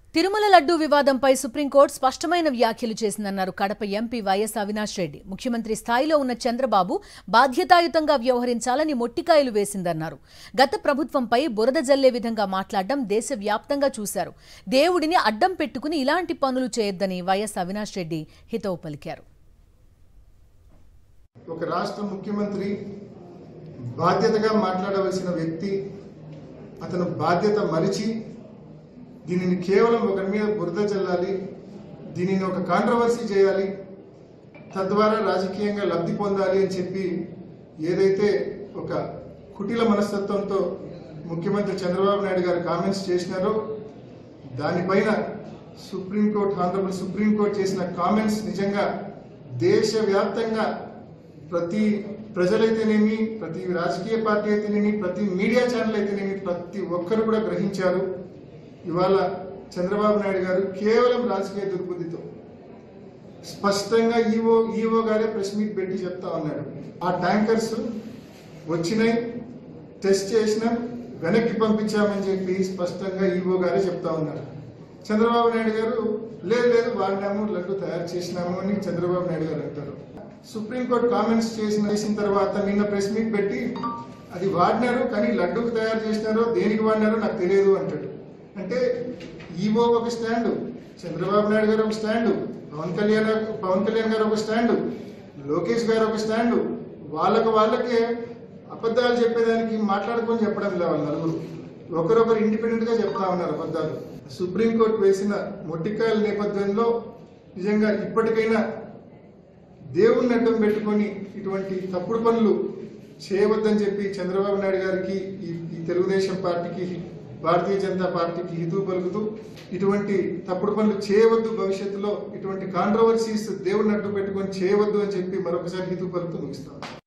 తిరుమల లడ్డూ వివాదంపై సుప్రీంకోర్టు స్పష్టమైన వ్యాఖ్యలు చేసిందన్నారు కడప ఎంపీ వైఎస్ అవినాష్ రెడ్డి ముఖ్యమంత్రి స్థాయిలో ఉన్న చంద్రబాబు బాధ్యతాయుతంగా వ్యవహరించాలని మొట్టికాయలు వేసిందన్నారు గత ప్రభుత్వంపై బురద జల్లే విధంగా మాట్లాడడం దేశవ్యాప్తంగా చూశారు దేవుడిని అడ్డం పెట్టుకుని ఇలాంటి పనులు చేయొద్దని వైఎస్ అవినాష్ రెడ్డి హితవు పలికారు ఒక రాష్ట్ర ముఖ్యమంత్రి బాధ్యతగా మాట్లాడవలసిన వ్యక్తి అతను బాధ్యత మరిచి దీనిని కేవలం ఒకరి మీద బురద చల్లాలి దీనిని ఒక కాంట్రవర్సీ చేయాలి తద్వారా రాజకీయంగా లబ్ధి పొందాలి అని చెప్పి ఏదైతే ఒక కుటిల మనస్తత్వంతో ముఖ్యమంత్రి చంద్రబాబు నాయుడు గారు కామెంట్స్ చేసినారో దానిపైన సుప్రీంకోర్టు హానరబుల్ సుప్రీంకోర్టు చేసిన కామెంట్స్ నిజంగా దేశవ్యాప్తంగా ప్రతి ప్రజలైతేనేమి ప్రతి రాజకీయ పార్టీ అయితేనేమి ప్రతి మీడియా ఛానల్ అయితేనేమి ప్రతి ఒక్కరు కూడా గ్రహించారు ఇవాళ చంద్రబాబు నాయుడు గారు కేవలం రాజకీయ దుర్బుద్ధితో స్పష్టంగా ఈవో ఈవో గారే ప్రెస్ మీట్ పెట్టి చెప్తా ఉన్నాడు ఆ ట్యాంకర్స్ వచ్చినాయి టెస్ట్ చేసినాం వెనక్కి పంపించామని చెప్పి స్పష్టంగా ఈవో గారే చెప్తా ఉన్నారు చంద్రబాబు నాయుడు గారు లేదు లేదు వాడినాము లడ్డు తయారు చేసినాము అని చంద్రబాబు నాయుడు గారు అంటారు సుప్రీంకోర్టు కామెంట్స్ చేసిన చేసిన తర్వాత నిన్న ప్రెస్ మీట్ పెట్టి అది వాడినారు కానీ లడ్డూకు తయారు చేసినారో దేనికి వాడినారో నాకు తెలియదు అంటాడు అంటే ఈవో ఒక స్టాండు చంద్రబాబు నాయుడు గారు ఒక స్టాండు పవన్ కళ్యాణ్ పవన్ కళ్యాణ్ గారు ఒక స్టాండు లోకేష్ గారు ఒక స్టాండు వాళ్ళకు వాళ్ళకే అబద్ధాలు చెప్పేదానికి మాట్లాడుకొని చెప్పడం లేదు వాళ్ళు నలుగురు ఒకరొకరు ఇండిపెండెంట్ గా చెప్తా ఉన్నారు అబద్ధాలు సుప్రీంకోర్టు వేసిన మొట్టికాయల నేపథ్యంలో నిజంగా ఇప్పటికైనా దేవుణ్ణి అడ్డం పెట్టుకొని ఇటువంటి తప్పుడు పనులు చేయవద్దని చెప్పి చంద్రబాబు నాయుడు గారికి ఈ ఈ తెలుగుదేశం పార్టీకి భారతీయ జనతా పార్టీకి హితవు పలుకుతూ ఇటువంటి తప్పుడు పనులు చేయవద్దు భవిష్యత్తులో ఇటువంటి కాంట్రవర్సీస్ దేవుడిని అడ్డు పెట్టుకొని చేయవద్దు అని చెప్పి మరొకసారి హితవు పలుకుతూ ముగిస్తాను